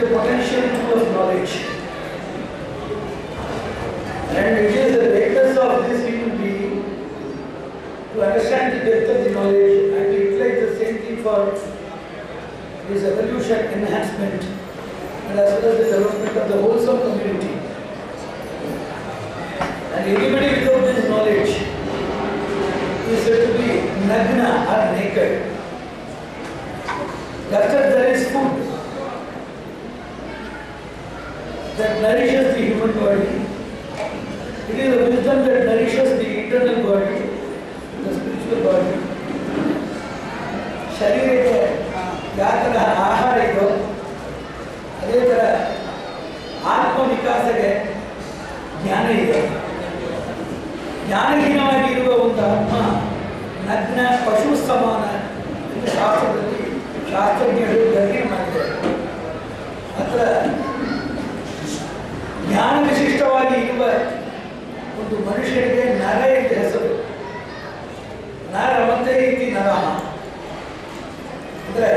a potential tool of knowledge. And it is the greatness of this human being to understand the depth of the knowledge and to utilize the same thing for his evolution, enhancement, and as well as the development of the wholesome community. And anybody without this knowledge is said to be nagna or naked. Just as there is food that nourishes the human body, it is the wisdom that nourishes the internal body, the spiritual body. ಶರೀರಕ್ಕೆ ಯಾವ ಥರ ಆಹಾರ ಇದೋ ಅದೇ ಥರ ಆತ್ಮ ವಿಕಾಸಕ್ಕೆ ಜ್ಞಾನ ಇದೆ ಜ್ಞಾನಹೀನವಾಗಿ ಇರುವ ಒಂದು ಆತ್ಮ ನಗ್ನ ಪಶು ಸಮಾನ ಎಂದು ಶಾಸ್ತ್ರದಲ್ಲಿ ಶಾಸ್ತ್ರಜ್ಞರು ಗರ್ಗಿನ ಮಾಡಿದ್ದಾರೆ ಅದರ ಜ್ಞಾನ ವಿಶಿಷ್ಟವಾಗಿ ಇರುವ ಒಂದು ಮನುಷ್ಯನಿಗೆ ನರ ಎಂದು ಹೆಸರು ನರ ಮತ್ತೆ ರೀತಿ ನರ ಅಂದರೆ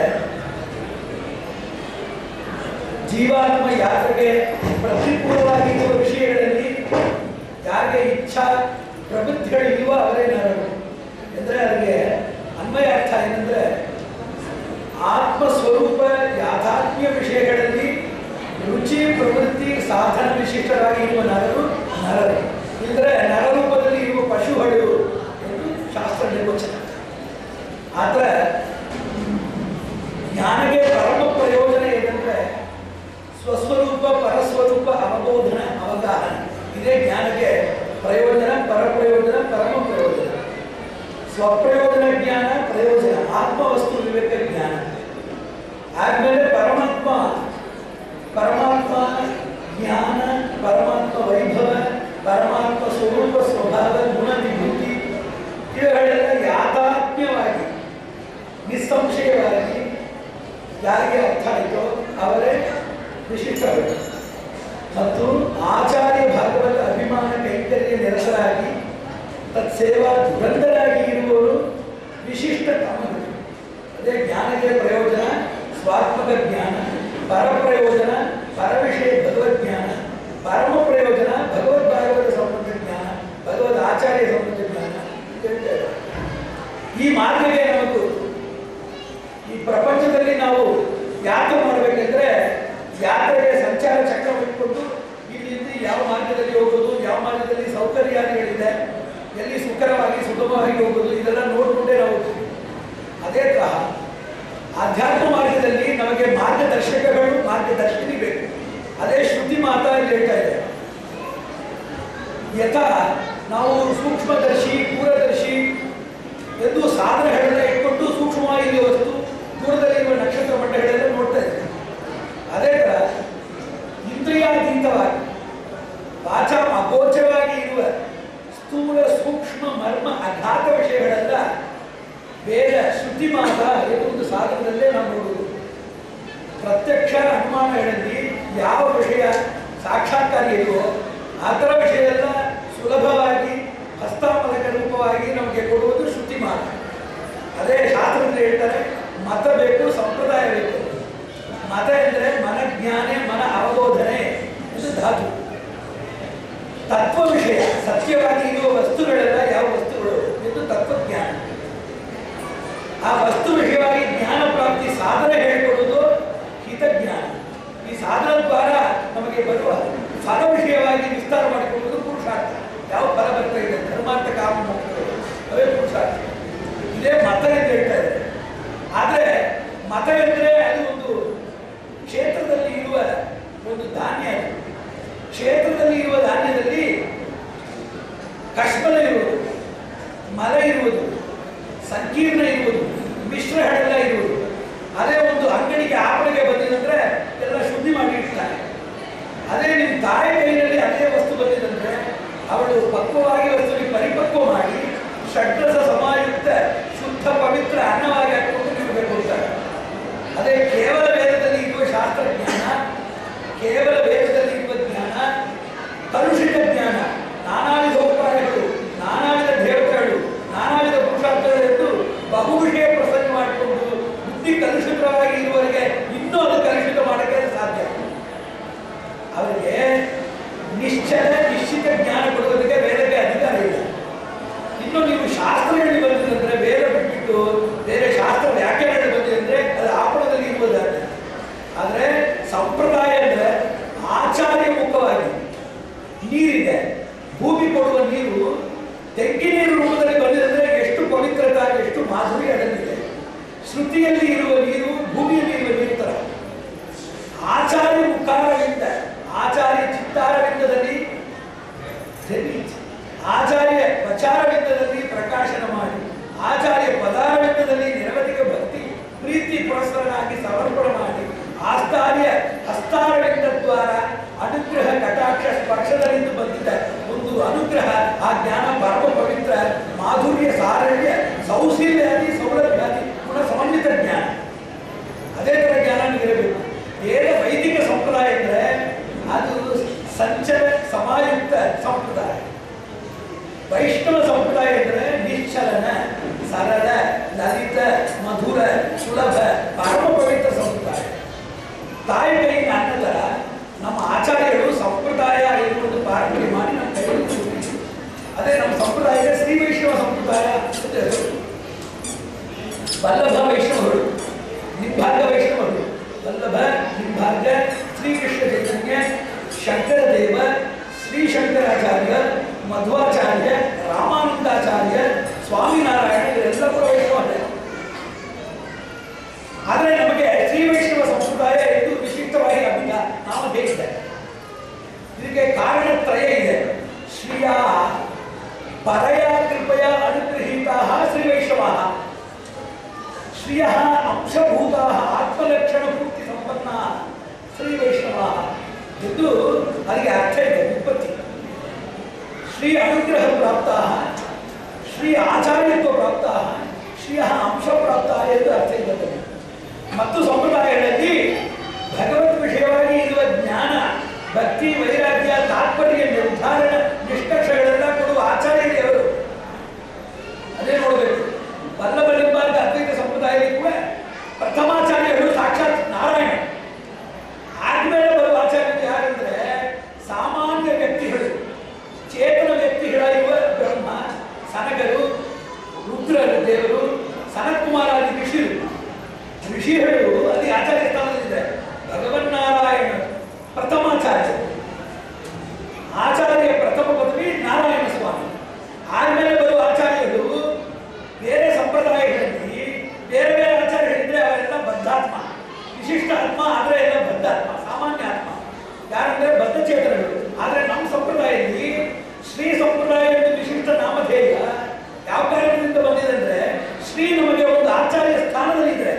ಜೀವಾತ್ಮ ಯಾತ್ರೆಗೆ ಪ್ರತಿಕೂಲವಾಗಿರುವ ವಿಷಯಗಳಲ್ಲಿ ಯಾರಿಗೆ ಇಚ್ಛಾ ಪ್ರಬುದ್ಧಿಗಳಿಲ್ವೋ ಅವರೇ ನರರು ಅಂದರೆ ಅದಕ್ಕೆ ಅನ್ವಯ ಅರ್ಥ ಏನಂದ್ರೆ ಆತ್ಮ ಸ್ವರೂಪ ಯಾಥಾತ್ಮ್ಯ ವಿಷಯಗಳಲ್ಲಿ ರುಚಿ ಪ್ರವೃತ್ತಿ ಸಾಧನ ವಿಶಿಷ್ಟರಾಗಿ ಇರುವ ನರರು ನರರು ಇಲ್ಲದ್ರೆ ನರರೂಪದಲ್ಲಿ ಇರುವ ಪಶುಗಳು ಎಂದು ಶಾಸ್ತ್ರ ನಿರ್ವಚನ ಆದರೆ ಜ್ಞಾನಕ್ಕೆ ಪರಮ ಪ್ರಯೋಜನ ಏನಂದ್ರೆ ಸ್ವಸ್ವರೂಪ ಪರಸ್ವರೂಪ ಅವಬೋಧನ ಅವಗಾಹನ ಇದೇ ಜ್ಞಾನಕ್ಕೆ ಪ್ರಯೋಜನ ಪರಪ್ರಯೋಜನ ಪರಮ ಪ್ರಯೋಜನ ಸ್ವಪ್ರಯೋಜನ ಜ್ಞಾನ ಪ್ರಯೋಜನ ಆತ್ಮವಸ್ತು ವಿವೇಕ ಜ್ಞಾನ ಆದ್ಮೇಲೆ ಪರಮಾತ್ಮ ಪರಮಾತ್ಮ ಜ್ಞಾನ ಪರಮಾತ್ಮ ವೈಭವ ಪರಮಾತ್ಮ ಸ್ವರೂಪ ಸ್ವಭಾವ ಗುಣ ವಿಭೂತಿ ಇವುಗಳೆಲ್ಲ ಯಾಥಾತ್ಮ್ಯವಾಗಿ ನಿಸ್ಸಂಶಯವಾಗಿ ಯಾರಿಗೆ ಅರ್ಥ ಆಯಿತೋ ಅವರೇ ವಿಶಿಷ್ಟರು ಮತ್ತು ಆಚಾರ್ಯ ಭಾಗವತ ಅಭಿಮಾನ ಕೈಂಕರ್ಯ ನಿರತರಾಗಿ ತತ್ಸೇವಾ ದುರಂಧರಾಗಿ ಇರುವವರು ವಿಶಿಷ್ಟ ಕಾಮಗಳು ಅದೇ ಜ್ಞಾನಕ್ಕೆ ಪ್ರಯೋಜನ ಸ್ವಾತ್ಮಕ ಜ್ಞಾನ ಪರಪ್ರಯೋಜನ ಪರವಿಷಯ ಭಗವದ್ಜ್ಞಾನ ಪರಮ ಪ್ರಯೋಜನ ಭಗವದ್ ಭಾಗವತ ಸಂಬಂಧ ಜ್ಞಾನ ಭಗವದ್ ಆಚಾರ್ಯ ಸಂಬಂಧ ಜ್ಞಾನ ಅಂತ ಹೇಳ್ತಾರೆ. ಈ ಮಾರ್ಗಕ್ಕೆ ನಮಗೂ ಈ ಪ್ರಪಂಚದಲ್ಲಿ ನಾವು ಯಾತ್ರೆ ಮಾಡಬೇಕೆಂದ್ರೆ ಯಾತ್ರೆಗೆ ಸಂಚಾರ ಚಕ್ರ ಇಟ್ಕೊಂಡು ಇಲ್ಲಿಂದ ಯಾವ ಮಾರ್ಗದಲ್ಲಿ ಹೋಗೋದು ಯಾವ ಮಾರ್ಗದಲ್ಲಿ ಸೌಕರ್ಯಾದಿಗಳಿದೆ ಎಲ್ಲಿ ಸುಖರವಾಗಿ ಸುಗಮವಾಗಿ ಹೋಗೋದು ಇದೆಲ್ಲ ನೋಡಿಕೊಂಡೇ ನಾವು ಹೋಗ್ತೀವಿ ಅದೇ ತರಹ ಆಧ್ಯಾತ್ಮ ಮಾರ್ಗದಲ್ಲಿ ನಮಗೆ ಮಾರ್ಗದರ್ಶಕಗಳು ಮಾರ್ಗದರ್ಶಿನಿ ಬೇಕು ಅದೇ ಶ್ರುತಿ ಮಾತಾ ಇಲ್ಲಿ ಹೇಳ್ತಾ ಇದೆ ಯಥಾ ನಾವು ಸೂಕ್ಷ್ಮದರ್ಶಿ ದೂರದರ್ಶಿ ಎಂದು ಸಾಧನಗಳನ್ನ ಇಟ್ಕೊಂಡು ಸೂಕ್ಷ್ಮವಾಗಿರುವ ವಸ್ತು ದೂರದಲ್ಲಿರುವ ನಕ್ಷತ್ರ ಮಟ್ಟಗಳೆಲ್ಲ ನೋಡ್ತಾ ಇದ್ದೀವಿ ಅದೇ ಥರ ಇಂದ್ರಿಯಾತೀತವಾಗಿ ವಾಚ ಅಗೋಚರವಾಗಿ ಇರುವ ಸ್ಥೂಲ ಸೂಕ್ಷ್ಮ ಮರ್ಮ ಅಘಾತ ವಿಷಯಗಳೆಲ್ಲ ವೇದ ಶ್ರುತಿ ಮಾತ ಒಂದು ಸಾಧನದಲ್ಲೇ ನಾವು ನೋಡುವುದು ಪ್ರತ್ಯಕ್ಷ ಅನುಮಾನಗಳಲ್ಲಿ ಯಾವ ವಿಷಯ ಸಾಕ್ಷಾತ್ಕಾರಿ ಇದೆಯೋ ಆ ಥರ ವಿಷಯ ಎಲ್ಲ ಸುಲಭವಾಗಿ ಹಸ್ತಾಮಲಕ ರೂಪವಾಗಿ ನಮಗೆ ಕೊಡುವುದು ಶ್ರುತಿ ಮಾತ ಅದೇ ಶಾಸ್ತ್ರದಲ್ಲಿ ಹೇಳ್ತಾರೆ ಮತ ಬೇಕು ಸಂಪ್ರದಾಯ ಬೇಕು ಮತ ಎಂದರೆ ಮನಜ್ಞಾನೆ ಮನ ಅವಬೋಧನೆ ಎಂದು ಧಾತು ತತ್ವ ವಿಷಯ ಸತ್ಯವಾಗಿ ಇರುವ ವಸ್ತುಗಳೆಲ್ಲ ಯಾವ ವಸ್ತುಗಳು ಎಂದು ತತ್ವಜ್ಞಾನ ಆ ವಸ್ತು ವಿಷಯವಾಗಿ ಜ್ಞಾನ ಪ್ರಾಪ್ತಿ ಸಾಧನೆ ಹೇಳಿಕೊಡುವುದು ಹಿತಜ್ಞಾನ ಈ ಸಾಧನ ದ್ವಾರ ನಮಗೆ ಬರುವ ಫಲ ವಿಷಯವಾಗಿ ವಿಸ್ತಾರ ಮಾಡಿಕೊಳ್ಳುವುದು ಪುರುಷಾರ್ಥ ಯಾವ ಫಲ ಬರ್ತಾ ಇದೆ ಧರ್ಮಾರ್ಥ ಕಾಮ ಮೋಕ್ಷಗಳು ಅವೇ ಪುರುಷಾರ್ಥ ಇದೇ ಮತ ಎಂದು ಹೇಳ್ತಾ ಇದ್ದಾರೆ ಆದರೆ ಮತ ಎಂದರೆ ಅದು ಒಂದು ಕ್ಷೇತ್ರದಲ್ಲಿ ಇರುವ ಒಂದು ಧಾನ್ಯ ಅದು ಕ್ಷೇತ್ರದಲ್ಲಿ ಇರುವ ಧಾನ್ಯದಲ್ಲಿ ಕಷ್ಮಲ ಇರುವುದು ಮಲ ಇರುವುದು ಸಂಕೀರ್ಣ ಇರುವುದು ಮಿಶ್ರಹಳೆಲ್ಲ ಇರುವುದು ಅದೇ ಒಂದು ಅಂಗಡಿಗೆ ಆಪಣೆಗೆ ಬಂದಿದಂದ್ರೆ ಎಲ್ಲ ಶುದ್ಧಿ ಮಾಡಿ ಇಡ್ತಾರೆ ಅದೇ ನಿಮ್ಮ ತಾಯಿ ಕೈಯಲ್ಲಿ ಅದೇ ವಸ್ತು ಬಂದಿದಂದ್ರೆ ಅವಳು ಪಕ್ವವಾಗಿ ವಸ್ತುವಿಗೆ ಪರಿಪಕ್ವ ಮಾಡಿ ಷಡ್ರಸ ಸಮಾಯುಕ್ತ ಶುದ್ಧ ಪವಿತ್ರ ಅನ್ನವಾಗಿ ಹಾಕೊಂಡು ನಿಮಗೆ ಕೊಡ್ತಾರೆ ಅದೇ ಕೇವಲ ವೇದದಲ್ಲಿ ಇರುವ ಶಾಸ್ತ್ರಜ್ಞಾನ ಕೇವಲ ವೇದದಲ್ಲಿ ಇರುವ ಜ್ಞಾನ ಕಲುಷಿತ ಜ್ಞಾನ ನಾನಾ ವಿಧ ಉಪಾಯಗಳು ನಾನಾ ವಿಧ ದೇವತೆಗಳು ನಾನಾ ವಿಧ ಪುರುಷಾರ್ಥಗಳೆಂದು ಬಹು ವಿಷಯ ಪ್ರಸಂಗ ಮಾಡಿಕೊಂಡು ಬುದ್ಧಿ ಕಲುಷಿತವಾಗಿ ಇರುವವರೆಗೆ ಇನ್ನೂ ಅದು ಕಲುಷಿತ ಮಾಡೋಕ್ಕೆ ಸಾಧ್ಯ ಅವರಿಗೆ ನಿಶ್ಚಲ ನಿಶ್ಚಿತ ಜ್ಞಾನ ಕೊಡುವುದಕ್ಕೆ ವೇದಕ್ಕೆ ಅಧಿಕಾರ ಇಲ್ಲ ಇನ್ನು ನೀವು ಶಾಸ್ತ್ರಗಳಲ್ಲಿ ಬಂದಿದ್ರೆ ವೇದ ಬಿಟ್ಬಿಟ್ಟು ಬೇರೆ ಶಾಸ್ತ್ರ ವ್ಯಾಖ್ಯಾನಗಳು ಬಂದಿದೆ ಅಂದ್ರೆ ಅದು ಆಪಣದಲ್ಲಿ ಇರುವುದಾದ್ರೆ ಆದರೆ ಸಂಪ್ರದಾಯ ಅಂದ್ರೆ ಆಚಾರ್ಯ ಮುಖವಾಗಿ ನೀರಿದೆ ಭೂಮಿ ಕೊಡುವ ನೀರು ತೆಂಗಿ ನೀರು ರೂಪದಲ್ಲಿ ಬಂದಿದೆ ಅಂದ್ರೆ ಎಷ್ಟು ಪವಿತ್ರತೆ ಎಷ್ಟು ಮಾಧುರ್ಯ ಅದರಲ್ಲಿದೆ ಶ್ರುತಿಯಲ್ಲಿ ಇರುವ ನೀರು ಭೂಮಿಯಲ್ಲಿ ಇರುವ ನೀರು ತರ ಆಚಾರ್ಯ ಮುಖಾರವಿಂದ ಆಚಾರ್ಯ ಚಿತ್ತಾರವಿಂದದಲ್ಲಿ ಧರಿಸಿ, ಆಚಾರ್ಯ ಪ್ರಚಾರವಿಂದದಲ್ಲಿ ಪ್ರಕಾಶನ ಮಾಡಿ ಆಚಾರ್ಯ ಪದಾರವಿಂದದಲ್ಲಿ ನಿರವಧಿಕ ಭಕ್ತಿ ಪ್ರೀತಿ ಪುರಸ್ಸರನಾಗಿ ಸಮರ್ಪಣೆ ಮಾಡಿ ಆಸ್ತಾರ್ಯ ಹಸ್ತಾರವಿಂದ ದ್ವಾರ ಅನುಗ್ರಹ ಕಟಾಕ್ಷ ಸ್ಪರ್ಶದಲ್ಲಿಂದ ಬಂದಿದ್ದ ಒಂದು ಅನುಗ್ರಹ ಆ ಜ್ಞಾನ ಪರಮ ಪವಿತ್ರ ಮಾಧುರ್ಯ ಸಾರಳ್ಯ ಸೌಶೀಲ್ಯಾದಿ ಸೌಲಭ್ಯಾದಿ ಪುನಃ ಸಮನ್ವಿತ ಜ್ಞಾನ ಅದೇ ಥರ ಜ್ಞಾನ ಇರಬೇಕು ವೇದ ವೈದಿಕ ಸಂಪ್ರದಾಯ ಅಂದರೆ ಅದು ಸಂಚಲ ಸಮಾಯುಕ್ತ ಸಂಪ್ರದಾಯ ವೈಷ್ಣವ ಸಂಪ್ರದಾಯ ಅಂದರೆ ನಿಶ್ಚಲನ ಸರಳ ಲಲಿತ ಮಧುರ ಸುಲಭ ಪರಮ ಪವಿತ್ರ ಸಂಪ್ರದಾಯ ತಾಯಿ ಕೈಯಿಂದ ಅನ್ನ ಥರ ನಮ್ಮ ಆಚಾರ್ಯರು ಸಂಪ್ರದಾಯ ಎನ್ನುವುದು ಪಾರಂಪರ್ಯ ಮಾಡಿ ನಮ್ಮ ಕೈಯಲ್ಲಿ ಕೊಟ್ಟಿದ್ರು. ಅದೇ ನಮ್ಮ ಸಂಪ್ರದಾಯದ ಶ್ರೀ ವೈಷ್ಣವ ಸಂಪ್ರದಾಯ ಅಂತ ಹೆಸರು. ವಲ್ಲಭ ವೈಷ್ಣವರು ನಿಂಭಾಗ ವೈಷ್ಣವರು ವಲ್ಲಭ ನಿಂಭಾಗ ಶ್ರೀಕೃಷ್ಣ ಚೈತನ್ಯ ಶಂಕರ ದೇವ ಶ್ರೀ ಶಂಕರಾಚಾರ್ಯ ಮಧ್ವಾಚಾರ್ಯ ರಾಮಾನಂದಾಚಾರ್ಯ ಸ್ವಾಮಿನಾರಾಯಣ ಇವರೆಲ್ಲ ಕೂಡ ವೈಷ್ಣವರೇ ಆದರೆ ನಮಗೆ ಶ್ರೀ ವೈಷ್ಣವ ಸಂಪ್ರದಾಯ ಎಂದು ವಿಶಿಷ್ಟವಾಗಿ ಅಭಿಗ ನಾವು ಹೇಳಿದ್ದೇವೆ ಇದಕ್ಕೆ ಕಾರಣತ್ರಯ ಇದೆ ಶ್ರೀಯ ಪರಯ ಕೃಪಯ ಅನುಗೃಹೀತಾ ಶ್ರೀ ವೈಷ್ಣವ ಶ್ರಿಯ ಅಂಶಭೂತ ಆತ್ಮಲಕ್ಷಣ ಪೂರ್ತಿ ಸಂಪನ್ನ ಶ್ರೀ ವೈಷ್ಣವ ಎಂದು ಅದಕ್ಕೆ ಅರ್ಥ ಇದೆ ಉತ್ಪತ್ತಿ ಶ್ರೀ ಅನುಗ್ರಹ ಪ್ರಾಪ್ತ ಶ್ರೀ ಆಚಾರ್ಯತ್ವ ಪ್ರಾಪ್ತ ಶ್ರೀಯ ಅಂಶ ಪ್ರಾಪ್ತ ಎಂದು ಅರ್ಥ ಇರುತ್ತದೆ ಮತ್ತು ಸಂಪ್ರದಾಯಗಳಲ್ಲಿ ಭಗವತ್ ವಿಷಯವಾಗಿ ಇರುವ ಜ್ಞಾನ ಭಕ್ತಿ ವೈರಾಗ್ಯ ತಾತ್ಪರ್ಯ ನಿರ್ಧಾರಣ ನಿಷ್ಕರ್ಷಗಳೆಲ್ಲ ಕೊಡುವ ಆಚಾರ್ಯರು ಅದೇ ನೋಡಬೇಕು ವಲ್ಲಭಲಿಂಬಾರ್ಗ ಅದ್ವೈತ ಸಂಪ್ರದಾಯದಲ್ಲಿ ಕೂಡ ಪ್ರಥಮಾಚಾರ್ಯರು ಸಾಕ್ಷಾತ್ ನಾರಾಯಣ ಆದ್ಮೇಲೆ ಬರುವ ಆಚಾರ್ಯರು ಯಾರಂದ್ರೆ ಸಾಮಾನ್ಯ ವ್ಯಕ್ತಿಗಳು ಚೇತನ ವ್ಯಕ್ತಿಗಳಾಗಿರುವ ಬ್ರಹ್ಮ ಸನಕರು ರುದ್ರರು ದೇವರು ಸನತ್ಕುಮಾರಾದಿ ಋಷಿಗಳು ಋಷಿಗಳು ಅಲ್ಲಿ ಆಚಾರ್ಯ ಸ್ಥಾನದಲ್ಲಿದ್ದಾರೆ ಭಗವನ್ನಾರಾಯಣ ಪ್ರಥಮಾಚಾರ್ಯ ಆಚಾರ್ಯ ಪ್ರಥಮ ಪದವಿ ನಾರಾಯಣ ಸ್ವಾಮಿ ಆದ್ಮೇಲೆ ಬರುವ ಆಚಾರ್ಯರು ಬೇರೆ ಸಂಪ್ರದಾಯಗಳಲ್ಲಿ ಬೇರೆ ಬೇರೆ ಆಚಾರ್ಯಗಳಿದ್ರೆ ಅವರೆಲ್ಲ ಬದ್ಧಾತ್ಮ ವಿಶಿಷ್ಟ ಆತ್ಮ ಆದರೆ ಎಲ್ಲ ಬದ್ಧಾತ್ಮ ಸಾಮಾನ್ಯ ಆತ್ಮ ಯಾರಂದ್ರೆ ಬದ್ಧಚೇತನಗಳು ಆದರೆ ನಮ್ಮ ಸಂಪ್ರದಾಯದಲ್ಲಿ ಶ್ರೀ ಸಂಪ್ರದಾಯ ಎಂದು ವಿಶಿಷ್ಟ ನಾಮಧೇಯ ಯಾವ ಕಾರಣದಿಂದ ಬಂದಿದೆ ಅಂದ್ರೆ ಶ್ರೀ ನಮಗೆ ಒಂದು ಆಚಾರ್ಯ ಸ್ಥಾನದಲ್ಲಿದೆ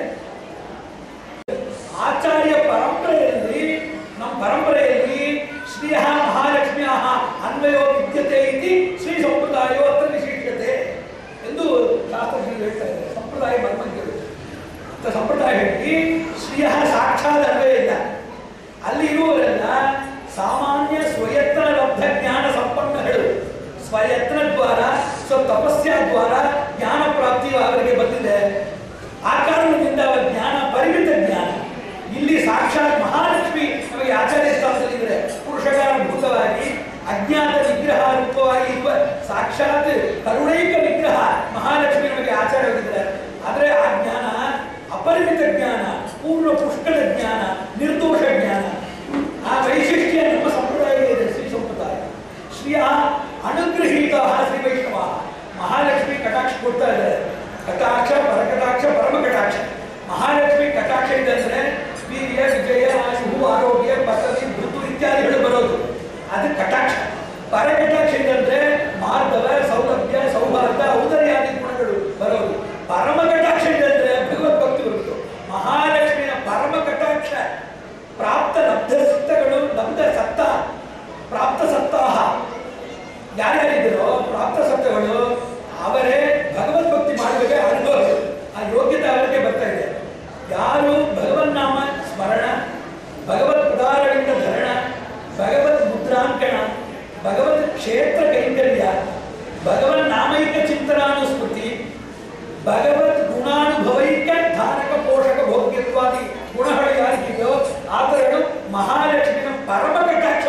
ಆಚಾರ್ಯ ಪರಂಪರೆಯಲ್ಲಿ ನಮ್ಮ ಪರಂಪರೆಯಲ್ಲಿ ಶ್ರೀಯ ಮಹಾಲಕ್ಷ್ಮಿಯ ಅನ್ವಯೋ ವಿದ್ಯತೆ ಇತಿ ಶ್ರೀ ಸಂಪ್ರದಾಯೋ ಅತ್ರ ವಿಶಿಷ್ಟತೆ ಎಂದು ಶಾಸ್ತ್ರಜ್ಞರು ಹೇಳ್ತಾರೆ ಸಂಪ್ರದಾಯ ಮರ್ಮಜ್ಞರು ಅಂತ ಸಂಪ್ರದಾಯದಲ್ಲಿ ಶ್ರೀಯ ಸಾಕ್ಷಾತ್ ಅನ್ವಯ ಇಲ್ಲ ಅಲ್ಲಿ ಇರುವವರೆಲ್ಲ ಸಾಮಾನ್ಯ ಸ್ವಯತ್ನ ಲಬ್ಧ ಜ್ಞಾನ ಸಂಪನ್ನಗಳು ಸ್ವಯತ್ನ ದ್ವಾರ ಸ್ವ ತಪಸ್ಯ ದ್ವಾರ ಜ್ಞಾನ ಪ್ರಾಪ್ತಿಯು ಅವರಿಗೆ ಬಂದಿದೆ ಆ ಕಾರಣದಿಂದ ಅವರ ಜ್ಞಾನ ಪರಿಮಿತ ಜ್ಞಾನ ಇಲ್ಲಿ ಸಾಕ್ಷಾತ್ ಮಹಾಲಕ್ಷ್ಮಿ ನಮಗೆ ಆಚಾರ್ಯ ಸ್ಥಾನದಲ್ಲಿದ್ದಾರೆ ಪುರುಷಕಾರಭೂತವಾಗಿ ಅಜ್ಞಾತ ವಿಗ್ರಹ ರೂಪವಾಗಿ ಇರುವ ಸಾಕ್ಷಾತ್ ಕರುಣೈಕ ವಿಗ್ರಹ ಮಹಾಲಕ್ಷ್ಮಿ ನಮಗೆ ಆಚಾರ್ಯವಾಗಿದ್ದಾರೆ ಆದರೆ ಆ ಜ್ಞಾನ ಅಪರಿಮಿತ ಜ್ಞಾನ ಪೂರ್ಣ ಪುಷ್ಕಳ ಜ್ಞಾನ ನಿರ್ದೋಷ ಜ್ಞಾನ ಆ ವೈಶಿಷ್ಟ್ಯ ನಮ್ಮ ಸಂಪ್ರದಾಯದಲ್ಲಿ ಶ್ರೀ ಸಂಪ್ರದಾಯ ಶ್ರೀಯ ಅನುಗ್ರಹೀತ ಶ್ರೀ ವೈಷ್ಣವ ಮಹಾಲಕ್ಷ್ಮಿ ಕಟಾಕ್ಷ ಕೊಡ್ತಾ ಇದ್ದಾರೆ ಕಟಾಕ್ಷ ಪರಕಟಾಕ್ಷ ಪರಮ ಕಟಾಕ್ಷ ಮಹಾಲಕ್ಷ್ಮಿ ಕಟಾಕ್ಷ ಇದೆ ಅಂದ್ರೆ ವೀರ್ಯ ವಿಜಯ ಶುಭ ಆರೋಗ್ಯ ಪದವಿ ಮೃತು ಇತ್ಯಾದಿಗಳು ಬರೋದು ಅದು ಕಟಾಕ್ಷ ಪರಕಟಾಕ್ಷ ಇದಂದ್ರೆ ಮಾರ್ಧವ ಸೌಲಭ್ಯ ಸೌಹಾರ್ದ ಔದರ್ಯಾದಿ ಗುಣಗಳು ಬರೋದು ಪರಮ ಕಟಾಕ್ಷ ಇದಂದ್ರೆ ಭಗವದ್ಭಕ್ತಿ ಬರುವುದು ಮಹಾಲಕ್ಷ್ಮಿಯ ಪರಮ ಕಟಾಕ್ಷ ಪ್ರಾಪ್ತ ಲಬ್ಧ ಸತ್ತಗಳು ಲಬ್ಧ ಸತ್ತ ಪ್ರಾಪ್ತ ಸತ್ತಾಹ ಯಾರ್ಯಾರಿದ್ದೀರೋ ಪ್ರಾಪ್ತ ಸತ್ತಗಳು ಅವರೇ ಭಗವದ್ಭಕ್ತಿ ಮಾಡಬೇಕೆ ಅನುಭವ ಆ ಯೋಗ್ಯತೆ ಅವರಿಗೆ ಬರ್ತಾ ಇದೆ ಯಾರು ಭಗವನ್ನಾಮ ಸ್ಮರಣ ಭಗವತ್ ಉದಾರಗಳಿಂದ ಧರಣ ಭಗವತ್ ಮುದ್ರಾಂಕಣ ಭಗವತ್ ಕ್ಷೇತ್ರ ಕೈಂಕರ್ಯ ಭಗವನ್ ನಾಮೈಕ ಚಿಂತನಾನುಸ್ಮೃತಿ ಭಗವತ್ ಗುಣಾನುಭವೈಕ ಧಾರಕ ಪೋಷಕ ಭೋಗ್ಯತ್ವಾದಿ ಗುಣಗಳು ಯಾರಿಗಿದೆಯೋ ಆತರಗಳು ಮಹಾಲಕ್ಷ್ಮಿಯ ಪರಮ ಕಟಾಕ್ಷ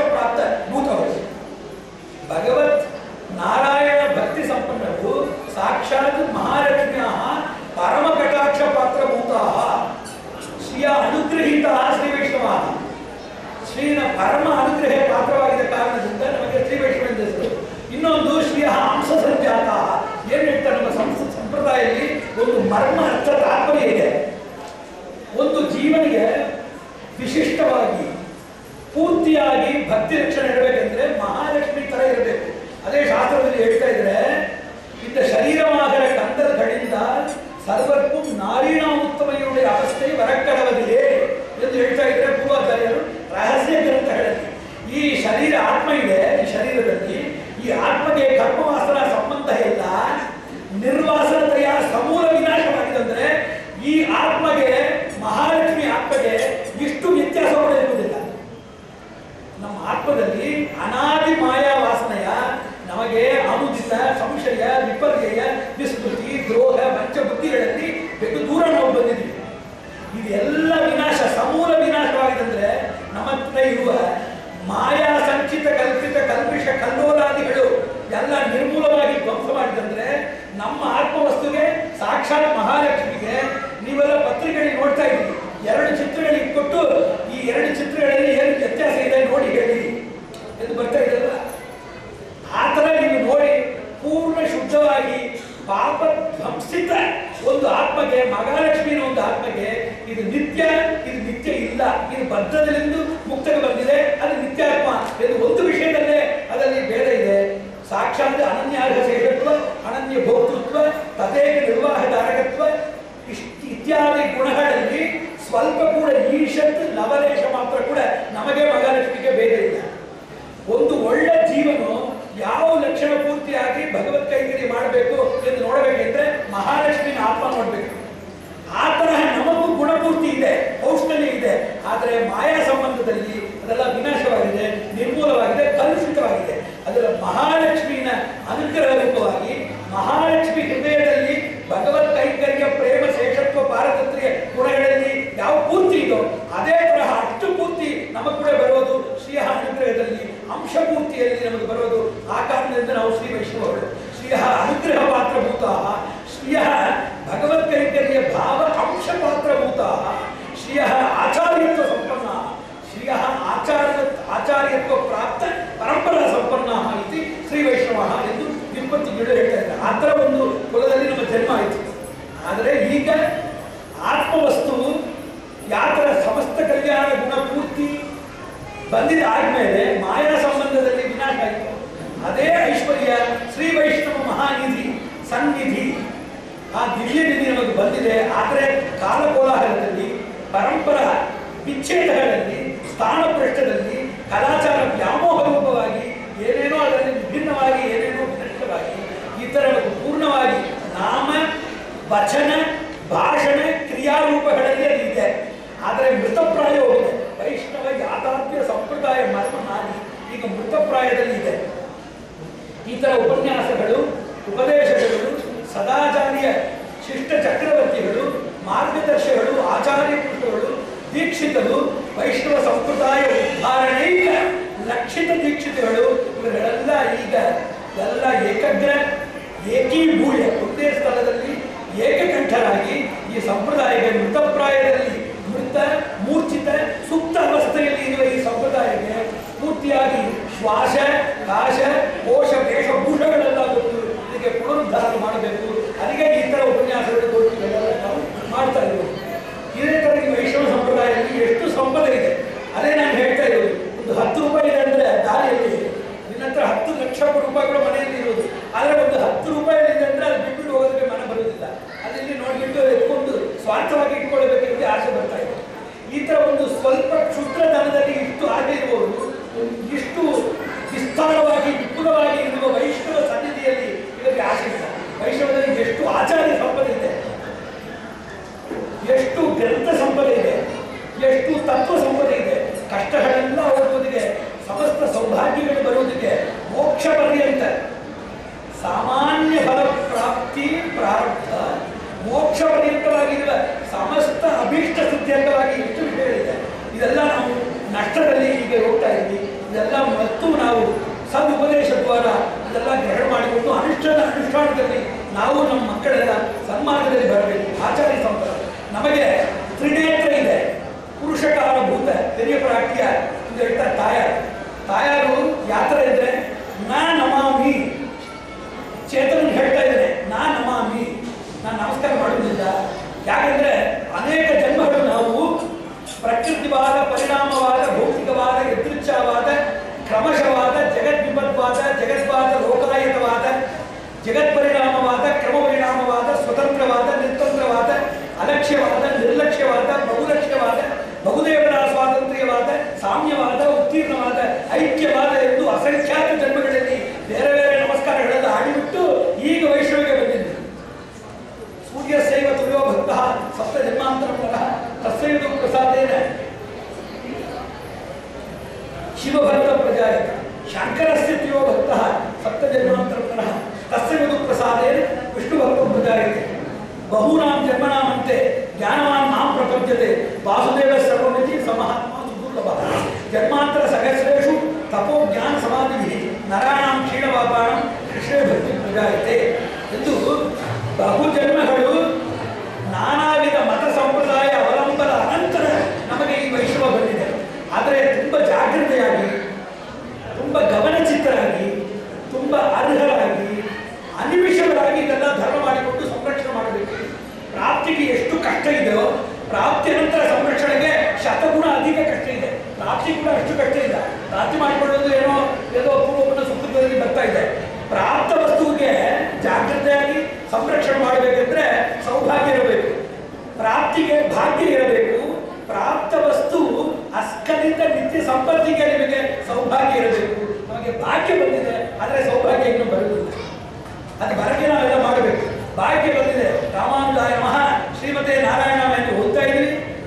ಅನುಗ್ರಹೀತ ಶ್ರೀ ವೈಷ್ಣವ ಶ್ರೀನ ಪರಮ ಅನುಗ್ರಹ ಪಾತ್ರವಾಗಿದ್ದ ಕಾರಣದಿಂದ ನಮಗೆ ಶ್ರೀ ವೈಷ್ಣವ ಎಂದು ಹೆಸರು ಇನ್ನೊಂದು ಶ್ರೀ ಹಂಸ ಸಂಜಾತ ಏನ್ ಹೇಳ್ತಾರೆ ನಮ್ಮ ಸಂಸ್ ಸಂಪ್ರದಾಯದಲ್ಲಿ ಒಂದು ಮರ್ಮ ಅರ್ಥ ತಾತ್ಪರ್ಯ ಇದೆ ಒಂದು ಜೀವನಿಗೆ ವಿಶಿಷ್ಟವಾಗಿ ಪೂರ್ತಿಯಾಗಿ ಭಕ್ತಿ ರಕ್ಷಣೆ ಇರಬೇಕೆಂದ್ರೆ ಮಹಾಲಕ್ಷ್ಮಿ ತರ ಇರಬೇಕು ಅದೇ ಶಾಸ್ತ್ರದಲ್ಲಿ ಹೇಳ್ತಾ ಇದ್ರೆ இந்த ಶರೀರಮಾಗರ ಕಂದರ್ಗಳಿಂದ ಸರ್ವರ್ಗೂ ನಾರೀಣ ಉತ್ತಮೆಯುடைய ಅವಸ್ಥೆ ಹೊರಕಡವದಿದೆ ಎಂದು ಹೇಳ್ತಾ ಇದ್ರೆ ಪೂರ್ವಾಚಾರ್ಯರು ರಹಸ್ಯ ಗ್ರಂಥಗಳಲ್ಲಿ ಈ ಶರೀರ ಆತ್ಮ ಇದೆ ಈ ಶರೀರದಲ್ಲಿ ಈ ಆತ್ಮಗೆ ಕರ್ಮವಾಸನ ಸಂಬಂಧ ಇಲ್ಲ ನಿರ್ವಾಸನತೆಯ ಸಮೂಲ ವಿನಾಶವಾಗಿದೆ ಅಂದ್ರೆ ಈ ಆತ್ಮಗೆ ಮಹಾಲಕ್ಷ್ಮಿ ಆತ್ಮಗೆ ಇಷ್ಟು ವ್ಯತ್ಯಾಸ ಕೂಡ ಇರುವುದಿಲ್ಲ ನಮ್ಮ ಆತ್ಮದಲ್ಲಿ ಅನಾದಿ ಮಾಯಾ ವಾಸನೆಯ ನಮಗೆ ಅನುಚಿತ ಸಂಶಯ ವಿಪರ್ಯಯ ವಿಸ್ಮೃತಿ ದ್ರೋಹ ಪಂಚಬುದ್ಧಿಗಳಲ್ಲಿ ಬೆಕ್ಕು ದೂರ ನಾವು ಬಂದಿದ್ದೀವಿ ಇದೆಲ್ಲ ವಿನಾಶ ಸಮೂಲ ವಿನಾಶವಾಗಿದೆ ಅಂದ್ರೆ ನಮ್ಮ ಹತ್ರ ಇರುವ ಮಾಯಾ ಸಂಚಿತ ಕಲ್ಪಿತ ಕಲ್ಪಿಷ ಕಲ್ಲೋಲಾದಿಗಳು ಎಲ್ಲ ನಿರ್ಮೂಲವಾಗಿ ಧ್ವಂಸ ಮಾಡಿದಂದ್ರೆ ನಮ್ಮ ಆತ್ಮವಸ್ತುಗೆ ಸಾಕ್ಷಾತ್ ಮಹಾಲಕ್ಷ್ಮಿಗೆ ನೀವೆಲ್ಲ ಪತ್ರಿಕೆಗಳಿಗೆ ನೋಡ್ತಾ ಇದ್ದೀವಿ ಎರಡು ಚಿತ್ರಗಳಿಗೆ ಕೊಟ್ಟು ಈ ಎರಡು ಚಿತ್ರಗಳಲ್ಲಿ ಏನು ವ್ಯತ್ಯಾಸ ಇದೆ ನೋಡಿ ಹೇಳಿ ಎಂದು ಬರ್ತಾ ಇದೆಯಲ್ಲ ಆ ಥರ ನೀವು ನೋಡಿ ಪೂರ್ಣ ಶುದ್ಧವಾಗಿ ಪಾಪ ಧ್ವಂಸಿತ ಒಂದು ಆತ್ಮಗೆ ಮಹಾಲಕ್ಷ್ಮಿನ ಒಂದು ಆತ್ಮಗೆ ಇದು ನಿತ್ಯ ಇದು ನಿತ್ಯ ಇಲ್ಲ ಇದು ಬದ್ಧದಲ್ಲಿಂದು ಮುಕ್ತಗೆ ಬಂದಿದೆ ಅದು ನಿತ್ಯಾತ್ಮ ಎಂದು ಒಂದು ವಿಷಯದಲ್ಲೇ ಅದರಲ್ಲಿ ಭೇದ ಇದೆ ಸಾಕ್ಷಾತ್ ಅನನ್ಯಾರ್ಹ ಶೇಷತ್ವ ಅನನ್ಯ ಭೋಕ್ತೃತ್ವ ತದೇಕ ನಿರ್ವಾಹಧಾರಕತ್ವ ಇಷ್ಟ್- ಇತ್ಯಾದಿ ಗುಣಗಳಲ್ಲಿ ಸ್ವಲ್ಪ ಕೂಡ ಈಶತ್ ಲವಲೇಶ ಮಾತ್ರ ಕೂಡ ನಮಗೆ ಮಹಾಲಕ್ಷ್ಮಿಗೆ ಭೇದ ಇಲ್ಲ ಒಂದು ಒಳ್ಳೆ ಜೀವನು ಯಾವ ಲಕ್ಷಣ ಪೂರ್ತಿಯಾಗಿ ಭಗವತ್ ಕೈಂಕರ್ಯ ಮಾಡಬೇಕು ಎಂದು ನೋಡಬೇಕೆಂದ್ರೆ ಮಹಾಲಕ್ಷ್ಮಿನ ಆತ್ಮ ನೋಡ್ಬೇಕು ಆ ತರಹ ನಮಗೂ ಗುಣಪೂರ್ತಿ ಇದೆ ಕೌಶಲ್ಯ ಇದೆ ಆದರೆ ಮಾಯಾ ಸಂಬಂಧದಲ್ಲಿ ಅದೆಲ್ಲ ವಿನಾಶವಾಗಿದೆ ನಿರ್ಮೂಲವಾಗಿದೆ ಕಲುಷಿತವಾಗಿದೆ ಅದರ ಮಹಾಲಕ್ಷ್ಮಿನ ಅನುಗ್ರಹ ರೂಪವಾಗಿ ಮಹಾಲಕ್ಷ್ಮಿ ಹೃದಯದಲ್ಲಿ ಭಗವತ್ ಕೈಂಕರ್ಯ ಪ್ರೇಮ ಶೇಷತ್ವ ಪಾರತಂತ್ರ್ಯ ಗುಣಗಳಲ್ಲಿ ಯಾವ ಪೂರ್ತಿ ಇದೋ ಅದೇ ತರಹ ಅಷ್ಟು ಪೂರ್ತಿ ನಮಗೆ ಕೂಡ ಬರೋದು ಶ್ರೀಯ ಅನುಗ್ರಹದಲ್ಲಿ ಅಂಶ ಪೂರ್ತಿಯಲ್ಲಿ ನಮಗೆ ಬರೋದು ಆ ಕಾರಣದಿಂದ ನಾವು ಶ್ರೀ ವೈಷ್ಣವರು ಶ್ರೀಯ ಅನುಗ್ರಹ ಪಾತ್ರಭೂತ ಶ್ರೀಯ ಭಗವತ್ ಕೈಂಕರ್ಯ ಭಾವ ಅಂಶ ಪಾತ್ರಭೂತ ಶ್ರೀಯ ಆಚಾರ್ಯತ್ವ ಸಂಪನ್ನ ಶ್ರೀಯ ಆಚಾರ್ಯ ಆಚಾರ್ಯತ್ವ ಪ್ರಾಪ್ತ ಪರಂಪರಾ ಸಂಪನ್ನ ಇತಿ ಶ್ರೀ ವೈಷ್ಣವ ಎಂದು ವಿಪತ್ತು ಗಿಡ ಹೇಳ್ತಾ ಇದ್ದಾರೆ ಆ ಥರ ಒಂದು ಕುಲದಲ್ಲಿ ನಮ್ಮ ಜನ್ಮ ಆಯಿತು ಆದರೆ ಈಗ ಆತ್ಮವಸ್ತುವು ಯಾವ ಥರ ಸಮಸ್ತ ಕಲ್ಯಾಣ ಗುಣ ಪೂರ್ತಿ ಬಂದಿದ ಆದ್ಮೇಲೆ ಮಾಯಾ ಸಂಬಂಧದಲ್ಲಿ ವಿನಾಶ ಆಯಿತು ಅದೇ ಐಶ್ವರ್ಯ ಶ್ರೀ ವೈಷ್ಣವ ಮಹಾನಿಧಿ ಸನ್ನಿಧಿ ಆ ದಿವ್ಯ ನಿಧಿ ನಮಗೆ ಬಂದಿದೆ ಆದರೆ ಕಾಲಕೋಲಾಹಲದಲ್ಲಿ ಪರಂಪರ ವಿಚ್ಛೇದಗಳಲ್ಲಿ ಸ್ಥಾನ ಪೃಷ್ಠದಲ್ಲಿ ಕಲಾಚಾರ ವ್ಯಾಮೋಹ ರೂಪವಾಗಿ ಏನೇನೋ ಅದರಲ್ಲಿ ವಿಭಿನ್ನವಾಗಿ ಏನೇನೋ ವಿನಷ್ಟವಾಗಿ ಈ ಥರ ಪೂರ್ಣವಾಗಿ ನಾಮ ವಚನ ಭಾಷಣ ಕ್ರಿಯಾರೂಪಗಳಲ್ಲಿ ಅದು ಇದೆ ಆದರೆ ಮೃತಪ್ರಾಯ ಹೋಗಿದೆ ವೈಷ್ಣವ ಯಾಥಾರ್ಥ್ಯ ಸಂಪ್ರದಾಯ ಮರ್ಮ ಹಾನಿ ಈಗ ಮೃತಪ್ರಾಯದಲ್ಲಿ ಇದೆ ಈ ಥರ ಉಪನ್ಯಾಸಗಳು ಉಪದೇಶಗಳು ಸದಾಚಾರ್ಯ ಶಿಷ್ಟ ಚಕ್ರವರ್ತಿಗಳು ಮಾರ್ಗದರ್ಶಿಗಳು ಆಚಾರ್ಯ ಪುರುಷಗಳು ದೀಕ್ಷಿತರು ವೈಷ್ಣವ ಸಂಪ್ರದಾಯ ಉದ್ಧಾರಣೆಯ ಲಕ್ಷಿತ ದೀಕ್ಷಿತಗಳು ಇವರೆಲ್ಲ ಈಗ ಎಲ್ಲ ಏಕಗ್ರ ಏಕೀಭೂಯ ಒಂದೇ ಸ್ಥಳದಲ್ಲಿ ಏಕಕಂಠರಾಗಿ ಈ ಸಂಪ್ರದಾಯಕ್ಕೆ ಮೃತಪ್ರಾಯದಲ್ಲಿ ಮೃತ ಮೂರ್ಛಿತ ಸುಪ್ತ ಅವಸ್ಥೆಯಲ್ಲಿ ಇರುವ ಈ ಸಂಪ್ರದಾಯಕ್ಕೆ ಪೂರ್ತಿಯಾಗಿ ಶ್ವಾಸ ಕಾಶ ಕೋಶ ವೇಷಭೂಷಗಳೆಲ್ಲ ಗೊತ್ತು ಇದಕ್ಕೆ ಪುನರುದ್ಧಾರ ಮಾಡಬೇಕು ಅದಕ್ಕೆ ಈ ಥರ ಉಪನ್ಯಾಸಗಳು ಗೋಷ್ಠಿಗಳೆಲ್ಲ ನಾವು ಮಾಡ್ತಾ ಇರೋದು ಇದೇ ಥರ ಈ ವೈಷ್ಣವ ಸಂಪ್ರದಾಯದಲ್ಲಿ ಎಷ್ಟು ಸಂಪದ ಇದೆ ಅದೇ ನಾನು ಹೇಳ್ತಾ ಇರೋದು ಒಂದು ಹತ್ತು ರೂಪಾಯಿ ಇದೆ ಅಂದರೆ ದಾರಿಯಲ್ಲಿ ನಿನ್ನ ಹತ್ರ ಹತ್ತು ಲಕ್ಷ ರೂಪಾಯಿಗಳು ಮನೆಯಲ್ಲಿ ಇರೋದು ಆದರೆ ಒಂದು ಹತ್ತು ರೂಪಾಯಿ ಇದೆ ಅಂದರೆ ಅದು ಬಿಟ್ಬಿಟ್ಟು ಹೋಗೋದಕ್ಕೆ ಮನೆ ಬರೋದಿಲ್ಲ ಅಲ್ಲಿ ಇಲ್ಲಿ ನೋಡ್ಬಿಟ್ಟು ಎತ್ಕೊಂಡು ಸ್ವಾರ್ಥವಾಗಿ ಇಟ್ಕೊಳ್ಬೇಕಂತ ಆಸೆ ಪ್ರಸಾದೇನ ಶಿವಭಕ್ತ ಪ್ರಜಾಯತ ಶಂಕರಸ್ಯ ಪ್ರಿಯೋ ಭಕ್ತಃ ಸಪ್ತಜನ್ಮಾಂತರ ಪುನಃ ತಸ್ಯ ಮಧು ಪ್ರಸಾದೇನ ವಿಷ್ಣುಭಕ್ತ ಪ್ರಜಾಯತೆ ಬಹೂನಾಂ ಜನ್ಮನಾಮಂತೆ ಜ್ಞಾನವಾನ್ ಮಾಂ ಪ್ರಪಂಚತೆ ವಾಸುದೇವ ಸರ್ವಮಿತಿ ಸಮಹಾತ್ಮ ಸುದುರ್ಲಭ ಜನ್ಮಾಂತರ ಸಹಸ್ರೇಷು ತಪೋ ಜ್ಞಾನ ಸಮಾಧಿ ನರಾಣಾಂ ಕ್ಷೀಣವಾಪಾಣಂ ಕೃಷ್ಣ ಭಕ್ತಿ ಪ್ರಜಾಯತೆ ಎಂದು ಬಹು ಜನ್ಮಗಳು ನಾನಾ ವಿಧ ಮತ ಸಂಪ್ರದಾಯ ಅವಲಂಬನ ಅನಂತರ ನಮಗೆ ಈ ವೈಷ್ಣವ ಬಂದಿದೆ ಆದರೆ ತುಂಬ ಜಾಗೃತೆಯಾಗಿ ತುಂಬ ಗಮನಚಿತ್ತರಾಗಿ ತುಂಬ ಅರ್ಹರಾಗಿ ಅನಿಮಿಷಗಳಾಗಿ ಇದೆಲ್ಲ ಧರ್ಮ ಮಾಡಿಕೊಂಡು ಸಂರಕ್ಷಣೆ ಮಾಡಬೇಕು ಪ್ರಾಪ್ತಿಗೆ ಎಷ್ಟು ಕಷ್ಟ ಇದೆಯೋ ಪ್ರಾಪ್ತಿ ನಂತರ ಸಂರಕ್ಷಣೆಗೆ ಶತಗುಣ ಅಧಿಕ ಕಷ್ಟ ಇದೆ ಪ್ರಾಪ್ತಿ ಕೂಡ ಅಷ್ಟು ಕಷ್ಟ ಇಲ್ಲ ಪ್ರಾಪ್ತಿ ಮಾಡಿಕೊಳ್ಳೋದು ಏನೋ ಏನೋ ಪೂರ್ವಪುಣ್ಯ ಸುಕೃತದಲ್ಲಿ ಬರ್ತಾ ಇದೆ ಪ್ರಾಪ್ತ ವಸ್ತುವಿಗೆ ಜಾಗೃತೆಯಾಗಿ ಸಂರಕ್ಷಣೆ ಮಾಡಬೇಕೆಂದ್ರೆ ಸೌಭಾಗ್ಯ ಇರಬೇಕು ಪ್ರಾಪ್ತಿಗೆ ಭಾಗ್ಯ ಇರಬೇಕು ಪ್ರಾಪ್ತ ವಸ್ತು ಅಸ್ಕಲಿತ ನಿತ್ಯ ಸಂಪತ್ತಿಗೆ ನಿಮಗೆ ಸೌಭಾಗ್ಯ ಇರಬೇಕು ನಮಗೆ ಭಾಗ್ಯ ಬಂದಿದೆ ಆದರೆ ಸೌಭಾಗ್ಯ ಇನ್ನೂ ಬರುವುದಿಲ್ಲ ಅದು ಬರಕ್ಕೆ ನಾವೆಲ್ಲ ಮಾಡಬೇಕು ಭಾಗ್ಯ ಬಂದಿದೆ ರಾಮಾನುಜಾಯ ನಮಃ ಶ್ರೀಮತಿ ನಾರಾಯಣ ಎಂದು ಓದ್ತಾ ಇದ್ವಿ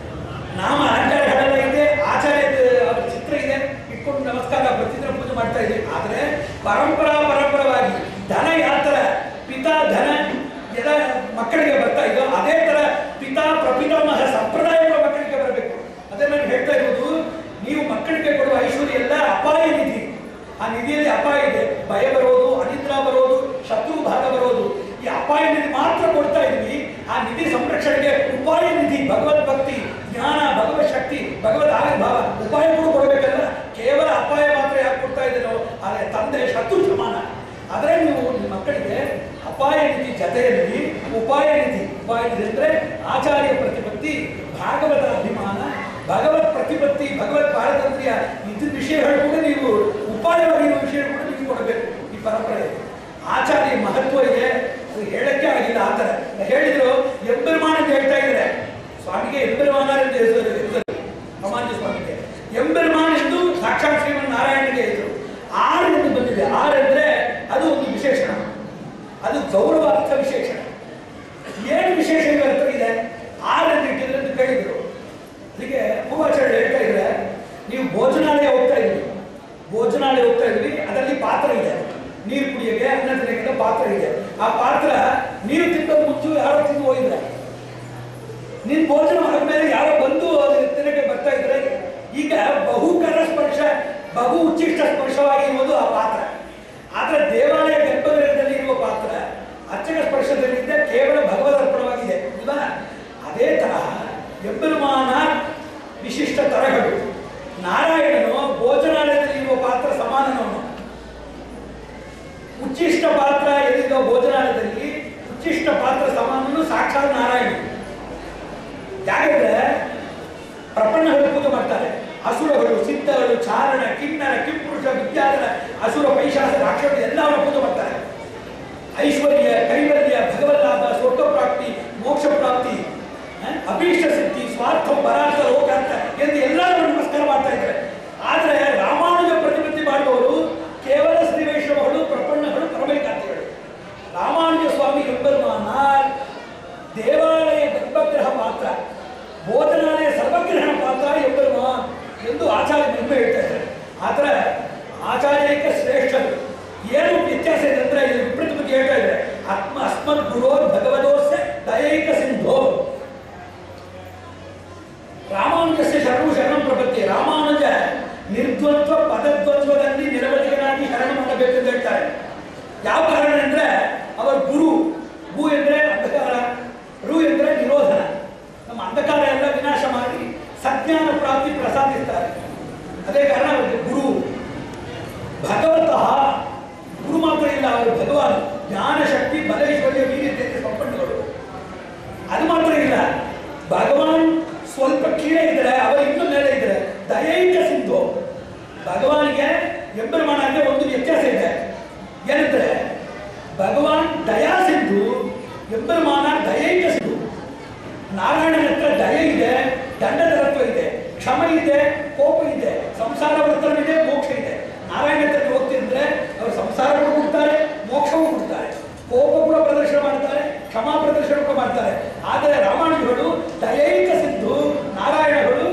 ನಾಮ ಅಲಂಕಾರಗಳೆಲ್ಲ ಇದೆ ಆಚಾರ್ಯ ಅವರ ಚಿತ್ರ ಇದೆ ಇಟ್ಕೊಂಡು ನಮಸ್ಕಾರ ಪ್ರತಿದಿನ ಪೂಜೆ ಮಾಡ್ತಾ ಇದ್ವಿ ಆದರೆ ಪರಂಪರಾ ಪರಂಪರವಾಗಿ ಧನ ಯಾವ ಥರ ಪಿತಾ ಧನ ಎಲ್ಲ ಮಕ್ಕಳಿಗೆ ಬರ್ತಾ ಇದೆಯೋ ಅದೇ ಥರ ಪಿತಾ ಪ್ರಪಿತಾಮಹ ಸಂಪ್ರದಾಯಗಳ ಮಕ್ಕಳಿಗೆ ಬರಬೇಕು ಅದೇ ನಾನು ಹೇಳ್ತಾ ಇರೋದು ನೀವು ಮಕ್ಕಳಿಗೆ ಕೊಡುವ ಐಶ್ವರ್ಯ ಎಲ್ಲ ಅಪಾಯ ನಿಧಿ ಆ ನಿಧಿಯಲ್ಲಿ ಅಪಾಯ ಇದೆ ಭಯ ಬರೋದು ಅನಿದ್ರಾ ಬರೋದು ಶತ್ರು ಭಾಗ ಬರೋದು ಈ ಅಪಾಯ ನಿಧಿ ಮಾತ್ರ ಕೊಡ್ತಾ ಇದ್ವಿ ಆ ನಿಧಿ ಸಂರಕ್ಷಣೆಗೆ ಉಪಾಯ ನಿಧಿ ಭಗವದ್ ಭಕ್ತಿ ಜ್ಞಾನ ಭಗವತ್ ಶಕ್ತಿ ಭಗವದ್ ಆವಿರ್ಭಾವ ಉಪಾಯ ಕೂಡ ಕೊಡಬೇಕಲ್ಲ ಕೇವಲ ಅಪಾಯ ಮಾತ್ರ ಯಾಕೆ ಕೊಡ್ತಾ ಇದ್ದೀನೋ ಆದರೆ ತಂದೆ ಶತ್ರು ಸಮಾನ ಆದರೆ ನೀವು ನಿಮ್ಮ ಮಕ್ಕಳಿಗೆ ಅಪಾಯ ನಿಧಿ ಜೊತೆಯಲ್ಲಿ ಉಪಾಯ ನಿಧಿ ಉಪಾಯ ನಿಧಿ ಅಂದರೆ ಆಚಾರ್ಯ ಪ್ರತಿಪತ್ತಿ ಭಾಗವತ ಅಭಿಮಾನ ಭಗವತ್ ಪ್ರತಿಪತ್ತಿ ಭಗವತ್ ಪಾರತಂತ್ರ್ಯ ಇದು ವಿಷಯಗಳು ಕೂಡ ನೀವು ಉಪಾಯವಾಗಿರುವ ವಿಷಯ ಕೂಡ ನೀವು ಕೊಡಬೇಕು ಈ ಪರಂಪರೆ ಆಚಾರ್ಯ ಮಹತ್ವ ಇದೆ ಅದು ಹೇಳಕ್ಕೆ ಆಗಿಲ್ಲ ಆ ಥರ ಹೇಳಿದ್ರು ಎಂಬೆರುಮಾನ ಅಂತ ಹೇಳ್ತಾ ಇದ್ದಾರೆ ಸ್ವಾಮಿಗೆ ಎಂಬೆರುಮಾನ ಎಂದು ಹೆಸರು ಹೆಸರು ಸಮಾಜ ಸ್ವಾಮಿಗೆ ಎಂಬೆರುಮಾನ್ ಎಂದು ಸಾಕ್ಷಾತ್ ಶ್ರೀಮನ್ ನಾರಾಯಣನಿಗೆ ಹೆಸರು ಆರ್ ಎಂದು ಬಂದಿದೆ ಆರ್ ಅಂದ್ರೆ ಅದು ಒಂದು ವಿಶೇಷಣ ಅದು ಗೌರವ ಅರ್ಥ ವಿಶೇಷಣ ಏನು ವಿಶೇಷ ಅರ್ಥ ಇದೆ ಆರ್ ಎಂದು ಇಟ್ಟಿದ್ರೆ ಅಂತ ಕೇಳಿದ್ರು ಅದಕ್ಕೆ ಪೂರ್ವಾಚಾರ್ಯ ಹೇಳ್ತಾ ಇದ್ರೆ ನೀವು ಭೋಜನಾಲಯ ಹೋಗ್ತಾ ಇದ್ವಿ ಭೋಜನಾಲಯ ಹೋಗ್ತಾ ಇದ್ವಿ ಅದರಲ್ಲಿ ಪಾತ್ರ ಇದೆ ನೀರು ಕುಡಿಯೋಕೆ ಅನ್ನ ತಿನ್ನೋಕೆ ಪಾತ್ರ ಇದೆ ಆ ಪಾತ್ರ ನೀರು ತಿನ್ನೋ ಮುಂಚೆ ಯಾರೋ ತಿಂದು ಹೋಗಿದ್ರೆ ನಿನ್ ಭೋಜನ ಆದ್ಮೇಲೆ ಯಾರೋ ಬಂದು ಅದು ತಿನ್ನಕ್ಕೆ ಬರ್ತಾ ಇದ್ರೆ ಈಗ ಬಹುಕರ ಸ್ಪರ್ಶ ಬಹು ಉಚ್ಚಿಷ್ಟ ಸ್ಪರ್ಶವಾಗಿರುವುದು ಆ ಪಾತ್ರ ಆದ್ರೆ ದೇವಾಲಯ ಗರ್ಭಗೃಹದಲ್ಲಿ ಇರುವ ಪಾತ್ರ ಅರ್ಚಕ ಸ್ಪರ್ಶದಲ್ಲಿದ್ದ ಕೇವಲ ಭಗವದ್ ಅರ್ಪಣವಾಗಿದೆ ಅಲ್ವಾ ಅದೇ ತರಹ ಎಂಬೆರುಮಾನ ವಿಶಿಷ್ಟ ತರಗಳು ನಾರಾಯಣನು ಭೋಜನಾಲಯದಲ್ಲಿ ಇರುವ ಪಾತ್ರ ಸಮಾನನವನು ಉಚ್ಚಿಷ್ಟ ಪಾತ್ರ ಎಲ್ಲಿದ್ದ ಭೋಜನಾಲಯದಲ್ಲಿ ಉಚ್ಚಿಷ್ಟ ಪಾತ್ರ ಸಮಾನನು ಸಾಕ್ಷಾತ್ ನಾರಾಯಣ ಯಾಕಂದ್ರೆ ಪ್ರಪನ್ನಗಳು ಪೂಜೆ ಮಾಡ್ತಾರೆ ಅಸುರಗಳು ಸಿದ್ಧಗಳು ಚಾರಣ ಕಿನ್ನರ ಕಿಂಪುರುಷ ವಿದ್ಯಾಧರ ಅಸುರ ಪೈಶಾಸ ರಾಕ್ಷಸ ಎಲ್ಲವನ್ನು ಪೂಜೆ ಮಾಡ್ತಾರೆ ಐಶ್ವರ್ಯ ಕೈವಲ್ಯ ಭಗವಲ್ಲಾಭ ಸ್ವರ್ಗ ಪ್ರಾಪ್ತಿ ಮೋಕ್ಷ ಪ್ರಾಪ್ತಿ ಹ? ಅಭೀಷ್ಟ ಸಿದ್ಧಿ ಸ್ವಾರ್ಥ ಪರಾರ್ಥ ಲೋಕಾರ್ಥ ಎಂದು ಎಲ್ಲರೂ ನಮಸ್ಕಾರ ಮಾಡ್ತಾ ಇದ್ದಾರೆ ಆದರೆ ರಾಮಾನುಜ ಪ್ರತಿಪತ್ತಿ ಮಾಡುವವರು ಕೇವಲ ಶ್ರೀ ವೈಷ್ಣವಗಳು ಪ್ರಪನ್ನಗಳು ಪರಮೈಕಾಂತಿಗಳು ರಾಮಾನುಜ ಸ್ವಾಮಿ ಎಂಬರುಮಾನ ದೇವಾಲಯ ಗರ್ಭಗ್ರಹ ಮಾತ್ರ ಬೋಧನಾಲಯ ಸರ್ವಗ್ರಹಣ ಪಾತ್ರ ಎಂಬರುಮಾನ್ ಎಂದು ಆಚಾರ್ಯ ನಿಂಬೆ ಹೇಳ್ತಾ ಇದ್ದಾರೆ ಆದ್ರೆ ಆಚಾರ್ಯಕ್ಕೆ ಶ್ರೇಷ್ಠರು ಏನು ವ್ಯತ್ಯಾಸ ಇದೆ ಅಂದ್ರೆ ಇಲ್ಲಿ ವಿಪರೀತ ಬಗ್ಗೆ ಹೇಳ್ತಾ ಇದ್ದಾರೆ ಆತ್ಮ ಅಸ್ಮದ್ ಗುರೋ ಭಗವದೋಸ್ಯ ದಯೈಕ ಸಿಂಧೋ ರಾಮಾನುಜಸ್ಯ ಶರಣು ಶರಣಂ ಪ್ರಪತ್ತಿ ರಾಮಾನುಜ ನಿರ್ದ್ವಂದ್ವ ಪದದ್ವಂದ್ವದಲ್ಲಿ ನಿರವಧಿಕನಾಗಿ ಶರಣ ಮಾಡಬೇಕು ಅಂತ ಹೇಳ್ತಾರೆ ಯಾವ ಕಾರಣ ಅಂದ್ರೆ ಅವರ ಗುರು ಭೂ ಎಂದ್ರೆ ಅಂಧಕಾರ ರು ಎಂದ್ರೆ ನಿರೋಧನ ನಮ್ಮ ಅಂಧಕಾರ ಎಲ್ಲ ವಿನಾಶ ಮಾಡಿ ಸಜ್ಞಾನ ಪ್ರಾಪ್ತಿ ಪ್ರಸಾದಿಸ್ತಾರೆ ಅದೇ ಕಾರಣ ಅವರಿಗೆ ಗುರು ಭಗವಂತಃ ಗುರು ಮಾತ್ರ ಇಲ್ಲ ಅವರು ಭಗವಾನ್ ಜ್ಞಾನ ಶಕ್ತಿ ಬಲೈಶ್ವರ್ಯ ವೀರ್ಯತೆ ಸಂಪನ್ನಗಳು ಅದು ಮಾತ್ರ ಇಲ್ಲ ಭಗವಾನ್ ಸ್ವಲ್ಪ ಕೀழே ಇದ್ದಾರೆ ಅವರು ಇನ್ನೂ ಮೇಲೆ ಇದ್ದಾರೆ ದಯೈಕ ಸಿಂಧು ಭಗವಾನಿಗೆ ಎಂಬೆರುಮಾನಿಗೆ ಒಂದು ವ್ಯತ್ಯಾಸ ಇದೆ ಏನಂದ್ರೆ ಭಗವಾನ್ ದಯಾ ಸಿಂಧು ಎಂಬೆರುಮಾನ ದಯೈಕ ಸಿಂಧು ನಾರಾಯಣನ ಹತ್ರ ದಯೆ ಇದೆ ದಂಡದರತ್ವ ಇದೆ ಕ್ಷಮ ಇದೆ ಕೋಪ ಇದೆ ಸಂಸಾರ ವರ್ತನ ಇದೆ ಮೋಕ್ಷ ಇದೆ ನಾರಾಯಣ ಹತ್ರ ಹೋಗ್ತಿದ್ರೆ ಅವರು ಸಂಸಾರಗಳು ಕೊಡ್ತಾರೆ ಮೋಕ್ಷವೂ ಕೊಡ್ತಾರೆ ಕೋಪ ಕೂಡ ಪ್ರದರ್ಶನ ಮಾಡ್ತಾರೆ ಕ್ಷಮಾ ಪ್ರದರ್ಶನ ಕೂಡ ಮಾಡ್ತಾರೆ ಆದರೆ ರಾಮಾನುಜಗಳು ದಯೈಕ ಸಿದ್ದು ನಾರಾಯಣಗಳು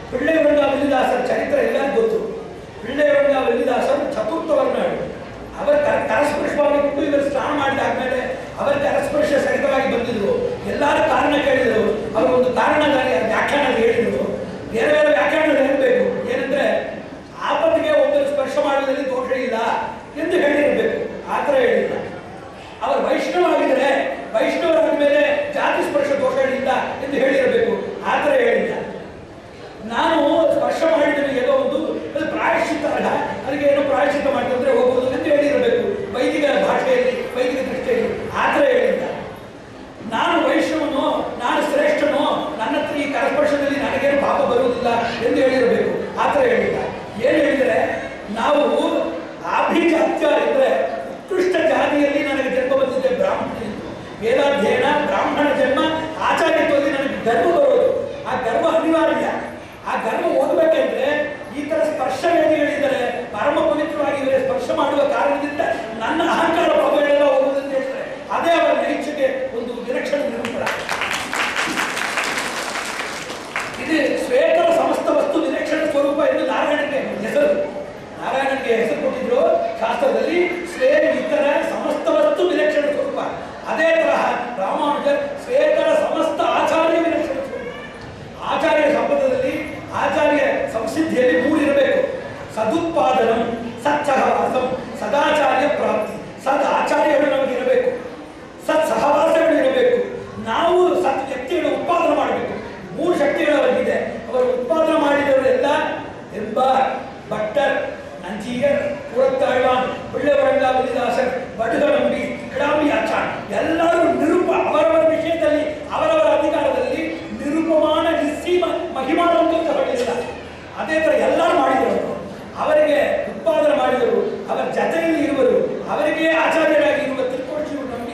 ಪಿಳ್ಳೆರಂಗ ವಿಲ್ಲಿದಾಸರ ಚರಿತ್ರೆ ಎಲ್ಲರಿಗೂ ಗೊತ್ತು ಪಿಳ್ಳೆರಂಗ ವಿಲ್ಲಿದಾಸರು ಚತುರ್ಥ ವರ್ಣಗಳು ಅವರ ಕರ- ಕರಸ್ಪರ್ಶವಾಗಿ ಬಿಟ್ಟು ಇವರು ಸ್ನಾನ ಮಾಡಿದಾದ್ಮೇಲೆ ಅವರ ಕರಸ್ಪರ್ಶ ಸಹಿತವಾಗಿ ಬಂದಿದ್ರು ಎಲ್ಲರೂ ಕಾರಣ ಕೇಳಿದ್ರು ಅವರು ಒಂದು ಕಾರಣದಲ್ಲಿ ವ್ಯಾಖ್ಯಾನ ಹೇಳಿದ್ರು ಬೇರೆ ಬೇರೆ ವ್ಯಾಖ್ಯಾನಗಳು ಹೇಳಬೇಕು ಏನಂದ್ರೆ ಆಪತ್ತಿಗೆ ಒಬ್ಬರು ಸ್ಪರ್ಶ ಮಾಡುವುದರಲ್ಲಿ ದೋಷ ಇಲ್ಲ ಎಂದು ಹೇಳಿರಬೇಕು ಆ ಥರ ಹೇಳಿಲ್ಲ ಅವರು ವೈಷ್ಣವ ಆಗಿದ್ರೆ ವೈಷ್ಣವರಾದ ಮೇಲೆ ಜಾತಿ ಸ್ಪರ್ಶ ದೋಷಗಳಿಲ್ಲ ಎಂದು ಹೇಳಿರಬೇಕು ಆ ಥರ ಹೇಳಿಲ್ಲ ನಾನು ಸ್ಪರ್ಶ ಮಾಡಿದರೆ ಏನೋ ಒಂದು ಅದು ಪ್ರಾಯಶ್ಚಿತ್ತ ಅಲ್ಲ ಅದಕ್ಕೆ ಏನೋ ಪ್ರಾಯಶ್ಚಿತ್ತ ಮಾಡಿದ್ರೆ ಹೋಗುವುದು ಎಂದು ಹೇಳಿರಬೇಕು ವೈದಿಕ ಭಾಷೆಯಲ್ಲಿ ವೈದಿಕ ದೃಷ್ಟಿಯಲ್ಲಿ ಆ ಥರ ಹೇಳಿಲ್ಲ ನಾನು ವೈಷ್ಣವನು ನಾನು ಶ್ರೇಷ್ಠನು ನನ್ನ ಹತ್ರ ಈ ಕರಸ್ಪರ್ಶದಲ್ಲಿ ನನಗೇನು ಪಾಪ ಬರುವುದಿಲ್ಲ ಎಂದು ಹೇಳಿರಬೇಕು ಆ ಥರ ಹೇಳಿಲ್ಲ ಏನು ಹೇಳಿದರೆ ನಾವು ಆಭಿಜಾತ್ಯ ಎಂದರೆ ಉತ್ಕೃಷ್ಟ ಜಾತಿಯಲ್ಲಿ ನನಗೆ ಜನ್ಮ ಬಂದಿದೆ ಬ್ರಾಹ್ಮಣ ವೇದಾಧ್ಯಯನ ಬ್ರಾಹ್ಮಣ ಜನ್ಮ ಆಚಾರ್ಯತ್ವದಲ್ಲಿ ನನಗೆ ಗರ್ವ ಬರೋದು ಆ ಗರ್ವ ಅನಿವಾರ್ಯ ಆ ಗರ್ವ ಓದಬೇಕೆಂದ್ರೆ ಈ ತರ ಸ್ಪರ್ಶ ವೇದಿಗಳಿದ್ದರೆ ಪರಮ ಪವಿತ್ರವಾಗಿ ಇವರೇ ಸ್ಪರ್ಶ ಮಾಡುವ ಕಾರಣದಿಂದ ನನ್ನ ಅಹಂಕಾರ ಪಾಪಗಳೆಲ್ಲ ಹೋಗುವುದಂತ ಹೇಳ್ತಾರೆ ಅದೇ ಅವರ ನೈಚ್ಛಕ್ಕೆ ಒಂದು ವಿಲಕ್ಷಣ ನಿರೂಪಣ ಇದು ಶ್ವೇತರ ಸಮಸ್ತ ವಸ್ತು ವಿಲಕ್ಷಣ ಸ್ವರೂಪ ಎಂದು ನಾರಾಯಣಕ್ಕೆ ಹೆಸರು ನಾರಾಯಣನಿಗೆ ಹೆಸರು ಕೊಟ್ಟಿದ್ರು ಶಾಸ್ತ್ರದಲ್ಲಿ ಶ್ವೇ ಇತರ ಸಮಸ್ತ ವಸ್ತು ವಿಲಕ್ಷಣ ಸ್ವರೂಪ ಅದೇ ತರಹ ರಾಮಾನುಜ ಶ್ವೇತರ ಸಮಸ್ತ ಆಚಾರ್ಯ ವಿಲಕ್ಷಣ ಸ್ವರೂಪ ಆಚಾರ್ಯ ಸಂಪದದಲ್ಲಿ ಆಚಾರ್ಯ ಸಂಸಿದ್ಧಿಯಲ್ಲಿ ಮೂರಿರಬೇಕು ಸದುತ್ಪಾದನಂ ಸತ್ಸಹವಾಸಂ ಸದಾಚಾರ್ಯ ಪ್ರಾಪ್ತಿ ಸದ್ ಆಚಾರ್ಯಗಳು ನಮಗೆ ಇರಬೇಕು ಸತ್ ಸಹವಾಸಗಳು ಇರಬೇಕು ನಾವು ಸತ್ ವ್ಯಕ್ತಿಗಳ ಉತ್ಪಾದನೆ ಮಾಡಬೇಕು ಮೂರು ಶಕ್ತಿಗಳು ಅವರಿಗಿದೆ ಅವರು ಉತ್ಪಾದನೆ ಮಾಡಿದವರೆಲ್ಲ ಎಂಬ ಭಟ್ಟರ್ ನಂಜೀಯರ್ ಪುರತ್ತಾಳ್ವಾನ್ ಒಳ್ಳೆಯವರೆಲ್ಲ ಬಲಿದಾಸರ್ ಬಡಗನಂಬಿ ಕಿಡಾಂಬಿ ಆಚಾರ್ ಎಲ್ಲರೂ ನಿರೂಪ ಅವರವರ ವಿಷಯದಲ್ಲಿ ಅವರವರ ಅಧಿಕಾರದಲ್ಲಿ ನಿರುಪಮಾನ ನಿಸ್ಸೀಮ ಮಹಿಮಾನ ಅಂತ ಹೇಳಿಲ್ಲ ಅದೇ ಥರ ಎಲ್ಲರೂ ಮಾಡಿದರು ಅವರು. ಅವರಿಗೆ ಉತ್ಪಾದನೆ ಮಾಡಿದರು ಅವರ ಜತೆಯಲ್ಲಿ ಇರುವರು ಅವರಿಗೆ ಆಚಾರ್ಯರಾಗಿ ಇರುವ ತಿರುಕೋಟಿಯು ನಂಬಿ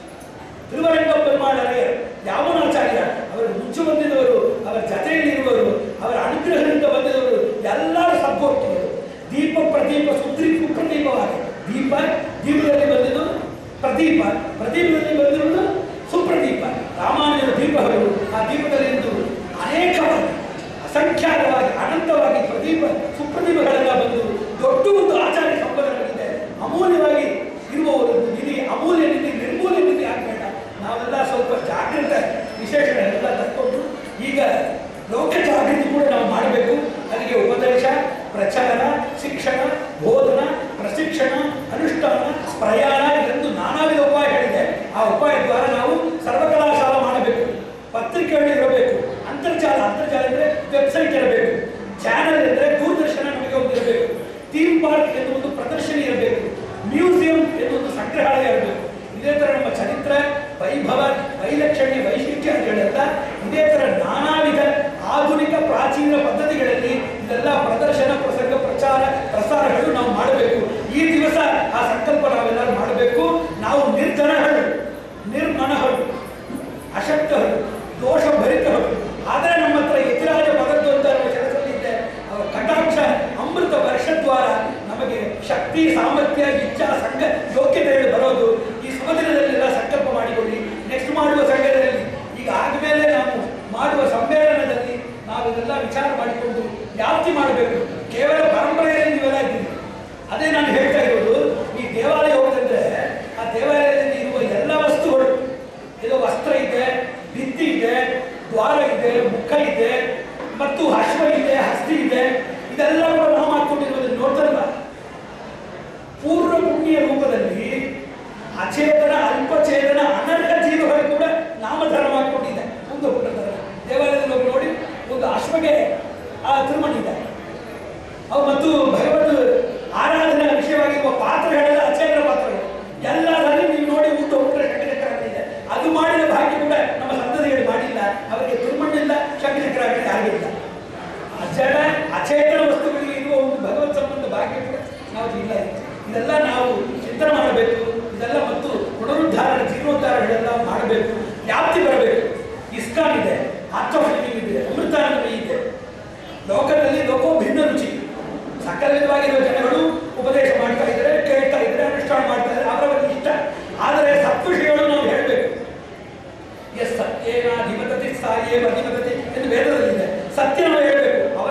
ತಿರುವರಂಗ ಪೆರುಮಾಳರೆಯರ್ ಯಾವನಾಚಾರ್ಯ ಅವರು ಮುಂಚೆ ಬಂದಿದ್ದವರು ಅವರ ಜತೆಯಲ್ಲಿ ಇರುವರು ಅವರ ಅನುಗ್ರಹದಿಂದ ಬಂದಿದ್ದವರು ಎಲ್ಲರೂ ಸದ್ಗೋಷ್ಠಿಗಳು ದೀಪ ಪ್ರದೀಪ ಸುದ್ರಿ ಸುಪ್ರದೀಪವಾಗಿ ದೀಪ ದೀಪದಲ್ಲಿ ಬಂದಿದ್ದು ಪ್ರದೀಪ ಪ್ರದೀಪದಲ್ಲಿ ಬಂದಿರುವುದು ಸುಪ್ರದೀಪ ರಾಮಾಯಣದ ದೀಪಗಳು ಆ ದೀಪದಲ್ಲಿ ನಿಂತು ಅನೇಕವಾಗಿ ಅಸಂಖ್ಯಾತವಾಗಿ ಅನಂತವಾಗಿ ಪ್ರದೀಪ ಸುಪ್ರದೀಪಗಳೆಲ್ಲ ಬಂದು ದೊಡ್ಡ ಒಂದು ಆಚಾರ್ಯ ಸಂಪದಗಳಿದೆ ಅಮೂಲ್ಯವಾಗಿ ಇರುವ ಒಂದು ನಿಧಿ ಅಮೂಲ್ಯ ನಿಧಿ ನಿರ್ಮೂಲ್ಯ ನಿಧಿ ಆಗಬೇಡ ನಾವೆಲ್ಲ ಸ್ವಲ್ಪ ಜಾಗೃತ ವಿಶೇಷಗಳೆಲ್ಲ ತಕ್ಕೊಂಡು ಈಗ ಲೋಕ ಜಾಗೃತಿ ಕೂಡ ನಾವು ಮಾಡಬೇಕು ಅದಕ್ಕೆ ಉಪದೇಶ ಪ್ರಚಾರ ಶಿಕ್ಷಣ ಬೋಧನ ಪ್ರಶಿಕ್ಷಣ ಅನುಷ್ಠಾನ ಪ್ರಯಾಣ ಎಂದು ನಾನಾ ವಿಧ ಉಪಾಯ ಹೇಳಿದೆ ಆ ಉಪಾಯ ದ್ವಾರ ನಾವು ಸರ್ವಕಲಾ ಶಾಲಾ ಮಾಡಬೇಕು ಪತ್ರಿಕೆಗಳು ಇರಬೇಕು ಅಂತರ್ಜಾಲ ಅಂತರ್ಜಾಲ ಅಂದರೆ ವೆಬ್ಸೈಟ್ ಇರಬೇಕು ಚಾನಲ್ ಅಂದರೆ ದೂರದರ್ಶನ ನಮಗೆ ಒಂದು ಇರಬೇಕು ಥೀಮ್ ಪಾರ್ಕ್ ಎಂದು ಒಂದು ಪ್ರದರ್ಶನಿ ಇರಬೇಕು ಮ್ಯೂಸಿಯಂ ಎಂದು ಒಂದು ಸಂಗ್ರಹಾಲಯ ಇರಬೇಕು ಇದೇ ಥರ ನಮ್ಮ ಚರಿತ್ರೆ ವೈಭವ ವೈಲಕ್ಷಣ್ಯ ವೈಶಿಷ್ಟ್ಯಗಳೆಲ್ಲ ಇದೇ ಥರ ನಾನಾ ವಿಧ ಆಧುನಿಕ ಪ್ರಾಚೀನ ಪದ್ಧತಿಗಳಲ್ಲಿ ಇದೆಲ್ಲ ಪ್ರದರ್ಶನ ಪ್ರಸಂಗ ಪ್ರಚಾರ ಪ್ರಸಾರಗಳು ನಾವು ಮಾಡಬೇಕು ಈ ದಿವಸ ಆ ಸಂಕಲ್ಪ ನಾವೆಲ್ಲರೂ ಮಾಡಬೇಕು ನಾವು ನಿರ್ಜನಗಳು ನಿರ್ಮನಗಳು ಅಶಕ್ತರು ದೋಷ ಭರಿತರು ಆದರೆ ನಮ್ಮ ಹತ್ರ ಯತಿರಾಜ ಪದದ್ದು ಅಂತ ನಮ್ಮ ಕೆಲಸದಲ್ಲಿದ್ದೆ ಅವರ ಕಟಾಕ್ಷ ಅಮೃತ ವರ್ಷದ್ವಾರ ನಮಗೆ ಶಕ್ತಿ ಸಾಮರ್ಥ್ಯ ಇಚ್ಛಾ ಸಂಘ ಯೋಗ್ಯತೆಗಳು ಬರೋದು ಈ ಸುಮದಿನದಲ್ಲೆಲ್ಲ ಸಂಕಲ್ಪ ಮಾಡಿಕೊಳ್ಳಿ ನೆಕ್ಸ್ಟ್ ಮಾಡುವ ಸಂಘದಲ್ಲಿ ಈಗ ಆದಮೇಲೆ ನಾವು ಮಾಡುವ ಸಮ್ಮೇಳನದಲ್ಲಿ ನಾವು ಇದೆಲ್ಲ ವಿಚಾರ ಮಾಡಿಕೊಂಡು ವ್ಯಾಪ್ತಿ ಮಾಡಬೇಕು ಕೇವಲ ಪರಂಪರೆಯಲ್ಲಿ ನೀವೆಲ್ಲ ಇದ್ದೀವಿ ಅದೇ ನಾನು ಹೇಳ್ತಾ ಇರೋದು ಈ ದೇವಾಲಯ ಹೋಗೋದಂದ್ರೆ ಆ ದೇವಾಲಯದಲ್ಲಿ ಇರುವ ಎಲ್ಲ ವಸ್ತುಗಳು ಇದು ವಸ್ತ್ರ ಇದೆ ಭಿತ್ತಿ ಇದೆ ದ್ವಾರ ಇದೆ ಮುಖ ಇದೆ ಮತ್ತು ಅಶ್ವ ಇದೆ ಹಸ್ತಿ ಇದೆ ಇದೆಲ್ಲ ಕೂಡ ನಾವು ಮಾಡ್ಕೊಂಡಿರೋದು ನೋಡ್ತಾರಲ್ಲ ಪೂರ್ವ ಪುಣ್ಯ ರೂಪದಲ್ಲಿ ಅಚೇತನ ಅಲ್ಪಚೇತನ ಅನರ್ಹ ಜೀವಗಳು ಕೂಡ ನಾಮಧರ್ಮ ಮಾಡಿಕೊಂಡಿದೆ ಒಂದು ಪುಟದಲ್ಲಿ ದೇವಾಲಯದಲ್ಲಿ ಹೋಗಿ ನೋಡಿ ಒಂದು ಅಶ್ವಗೆ ಆ ತಿರುಮಣಿ ಇದೆ ಅವು ಮತ್ತು ಭಗವದ್ ಆರಾಧನಾ ವಿಷಯವಾಗಿರುವ ಪಾತ್ರಗಳೆಲ್ಲ ಅಚೇತನ ಪಾತ್ರಗಳು ಎಲ್ಲರಲ್ಲಿ ನೀವು ನೋಡಿ ಊಟ ಊಟ ಶಂಕಚಕ್ರ ಇದೆ ಅದು ಮಾಡಿದ ಭಾಗ್ಯ ಕೂಡ ನಮ್ಮ ಸಂತತಿಗಳು ಮಾಡಿಲ್ಲ ಅವರಿಗೆ ತಿರುಮಣ್ಣಿಲ್ಲ ಶಂಕಚಕ್ರ ಆಗಿಲ್ಲ ಅಚೇತ ಅಚೇತನ ವಸ್ತುಗಳಿಗೆ ಇರುವ ಒಂದು ಭಗವತ್ ಸಂಬಂಧ ಭಾಗ್ಯ ಕೂಡ ನಾವು ಇಲ್ಲ ಇದೆಲ್ಲ ನಾವು ಚಿಂತನೆ ಮಾಡಬೇಕು ಇದೆಲ್ಲ ಮತ್ತು ಪುನರುದ್ಧಾರ ಜೀರ್ಣೋದ್ಧಾರಗಳೆಲ್ಲ ಮಾಡಬೇಕು ವ್ಯಾಪ್ತಿ ಬರಬೇಕು ಇಸ್ಕಾನ್ ಇದೆ ಆತ್ಮಫಲಿಂಗ್ ಇದೆ ಅಮೃತಾನಂದಮಯಿ ಇದೆ ಲೋಕದಲ್ಲಿ ಲೋಕೋ ಭಿನ್ನ ರುಚಿ ಸಕಲ ವಿಧವಾಗಿರುವ ಜನಗಳು ಉಪದೇಶ ಮಾಡ್ತಾ ಇದ್ದಾರೆ ಕೇಳ್ತಾ ಇದ್ದಾರೆ ಅನುಷ್ಠಾನ ಮಾಡ್ತಾ ಇದ್ದಾರೆ ಅವರವರ ಇಷ್ಟ ಆದರೆ ಸತ್ವಿಷಯಗಳು ನಾವು ಹೇಳಬೇಕು ಎಸ್ ಸತ್ಯೇನ ಅಧಿಪತತಿ ಸಾಯೇ ಅಧಿಪತತಿ ಎಂದು ವೇದದಲ್ಲಿದೆ ಸತ್ಯ ನಾವು ಹೇಳಬೇಕು ಅವರ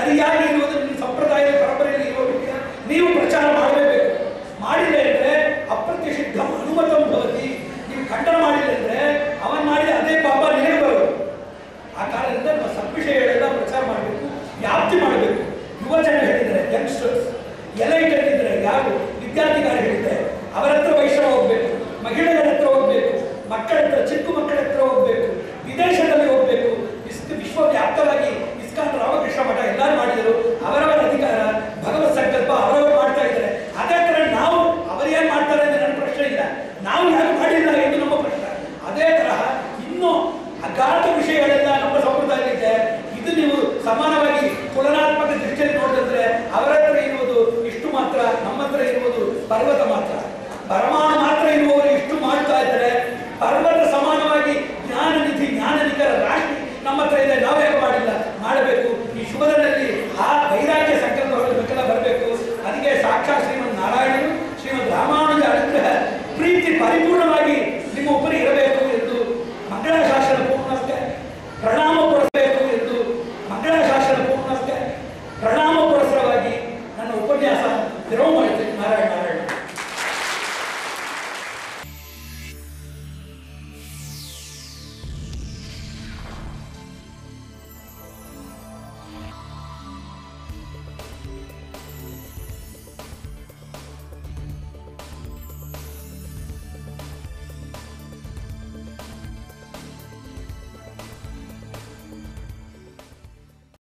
ಸರಿಯಾಗಿ ಇರುವುದು ನಿಮ್ಮ ಸಂಪ್ರದಾಯದ ಪರಂಪರೆಯಲ್ಲಿ ಇರುವ ವಿಷಯ ನೀವು ಪ್ರಚಾರ ಮಾಡಲೇಬೇಕು ಮಾಡಿಲ್ಲ ಅಂದ್ರೆ ಅಪ್ರತಿಷಿದ್ಧ ಅನುಮತಂ ಭವತಿ ನೀವು ಖಂಡನ ಮಾಡಿಲ್ಲ ಅಂದ್ರೆ ಅವನ್ ಮಾಡಿದ ಅದೇ ಪಾಪ ನಿನಗೆ ಬರೋದು ಆ ಕಾರಣದಿಂದ ನಮ್ಮ ಸದ್ವಿಷಯಗಳೆಲ್ಲ ಪ್ರಚಾರ ಮಾಡಬೇಕು ವ್ಯಾಪ್ತಿ ಮಾಡಬೇಕು ಯುವ ಜನ ಹೇಳಿದ್ದಾರೆ ಯಂಗ್ಸ್ಟರ್ಸ್ ಎಲೈಟ್ ಹೇಳಿದ್ರೆ ಯಾರು ವಿದ್ಯಾರ್ಥಿಗಳು ಹೇಳಿದ್ದಾರೆ ಅವರ ಹತ್ರ ವೈಷ್ಣವ ಹೋಗ್ಬೇಕು ಮಹಿಳೆಯರ ಹತ್ರ ಹೋಗ್ಬೇಕು ಮಕ್ಕಳ ಹತ್ರ ಚಿಕ್ಕ